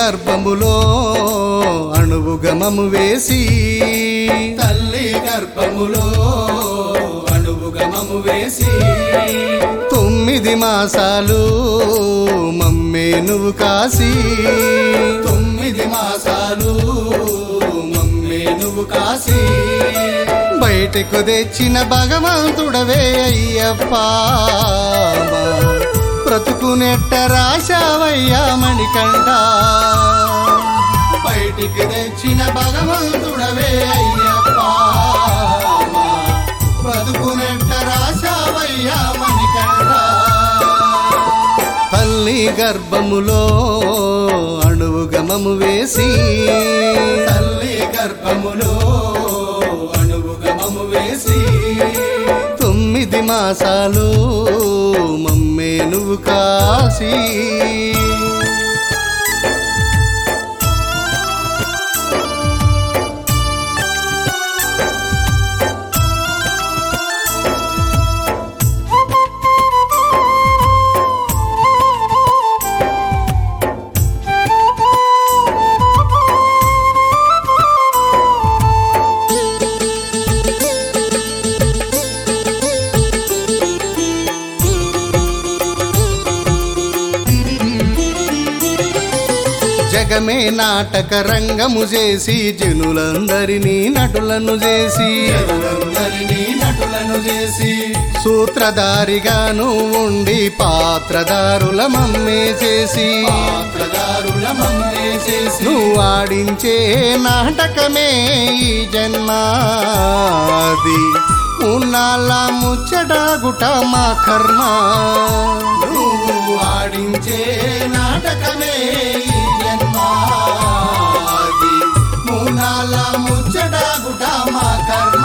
గర్భములో అణువుగమము వేసి తల్లి గర్భములో అణువుగమము వేసి తొమ్మిది మాసాలు మమ్మే నువ్వు కాసి తొమ్మిది మాసాలు మమ్మే నువ్వు కాసి బయటకు తెచ్చిన భగవంతుడవే అయ్యప్ప మా బ్రతుకు నెట్ట రాశావయ్యా మణికంఠ బయటికి తెచ్చిన భగవంతుడవే అయ్యప్ప మా బతుకునెట్ట రాశావయ్యా మణికంఠ తల్లి గర్భములో అణువుగమము వేసి తల్లి గర్భములో అణువుగమము వేసి తొమ్మిది మాసాలు మమ్మే నువ్వు కాసి జగమే నాటక రంగము చేసి జనులందరినీ నటులను చేసి జనులందరినీ నటులను చేసి సూత్రధారిగాను ఉండి పాత్రధారుల మమ్మే చేసి పాత్రదారుల మమ్మే చేసి నువ్వు ఆడించే నాటకమే ఈ జన్మాది ఉన్నాళ్ళ ముచ్చటాగుట మా కర్మ నువ్వు ఆడించే నాటకమే ఈ జన్మాది మూనాల ముచ్చటాగుట మా కర్మ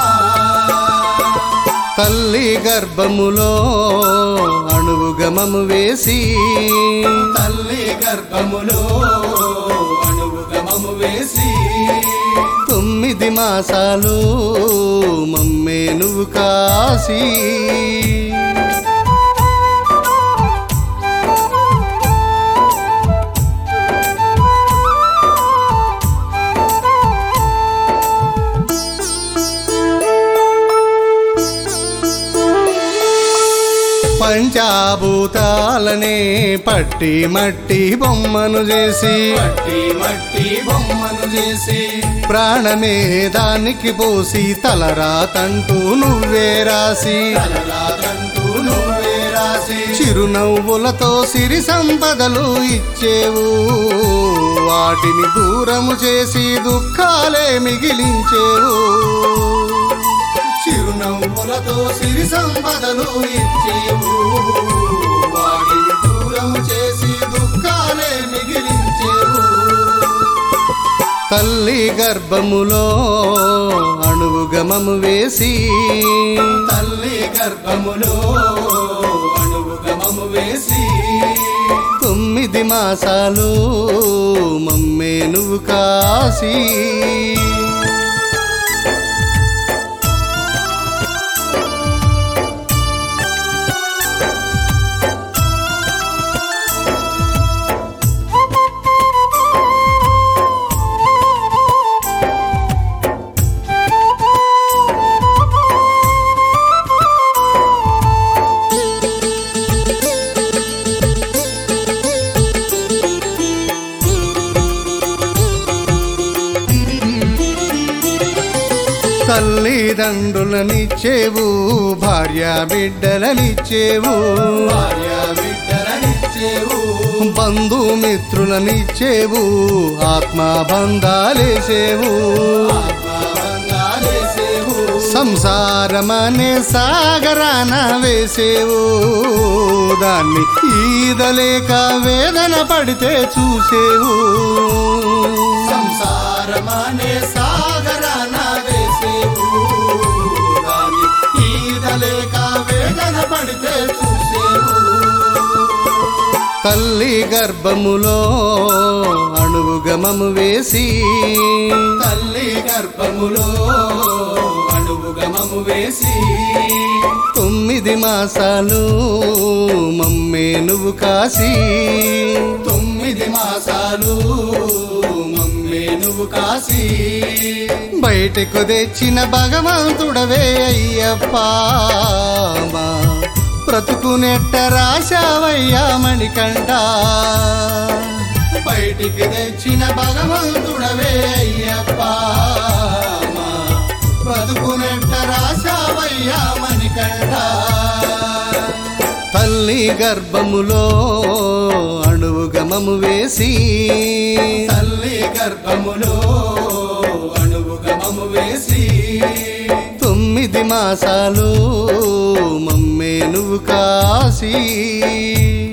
తల్లి గర్భములో అణువుగమము వేసి తల్లి గర్భములో అణువుగమము వేసి తొమ్మిది మాసాలు మమ్మే నువ్వు కాసి పంచాభూతాలనే పట్టి మట్టి బొమ్మను చేసి మట్టి మట్టి బొమ్మను చేసి ప్రాణమే దానికి పోసి తలరాతంటూ నువ్వే రాసి తలరాతంటూ నువ్వే రాసి చిరునవ్వులతో సిరి సంపదలు ఇచ్చేవు వాటిని దూరము చేసి దుఃఖాలే మిగిలించేవు చిరునవ్వులతో సిరి సంపదలు ఇచ్చేవు వాడిని దూరము చేసి దుఃఖాలే మిగిలించేవు తల్లి గర్భములో అణువుగమము వేసి తల్లి గర్భములో అణువుగమము వేసి తొమ్మిది మాసాలు మమ్మే నువ్వు కాసి తల్లిదండ్రులనిచ్చేవు భార్య బిడ్డలనిచ్చేవు భార్య బిడ్డలనిచ్చేవు బంధుమిత్రులనిచ్చేవు ఆత్మబంధాలేసేవు ఆత్మబంధాలేసేవు సంసారమనే సాగరాన వేసేవు దాన్ని ఈదలేక వేదన పడితే చూసేవు సంసారమనే సాగరాన వేసేవు దాని ఈదలేక వేదన పడితే చూసేవు తల్లి గర్భములో అణువుగమము వేసి తల్లి గర్భములో అణువుగమము వేసి తొమ్మిది మాసాలు మమ్మే నువ్వు కాసి తొమ్మిది తొమ్మిది మాసాలు మమ్మే నువ్వు కాశీ బయటకు తెచ్చిన భగవంతుడవే అయ్యప్ప మా బ్రతుకునెట్ట రాశావయ్యా మణికంఠ బయటికి తెచ్చిన భగవంతుడవే అయ్యప్ప మా బ్రతుకునెట్ట రాశావయ్యా మణికంఠ తల్లి గర్భములో అణువు గమము వేసి తల్లి గర్భములో అణువు గమము వేసి తొమ్మిది మాసాలు మమ్మే నువ్వు కాసి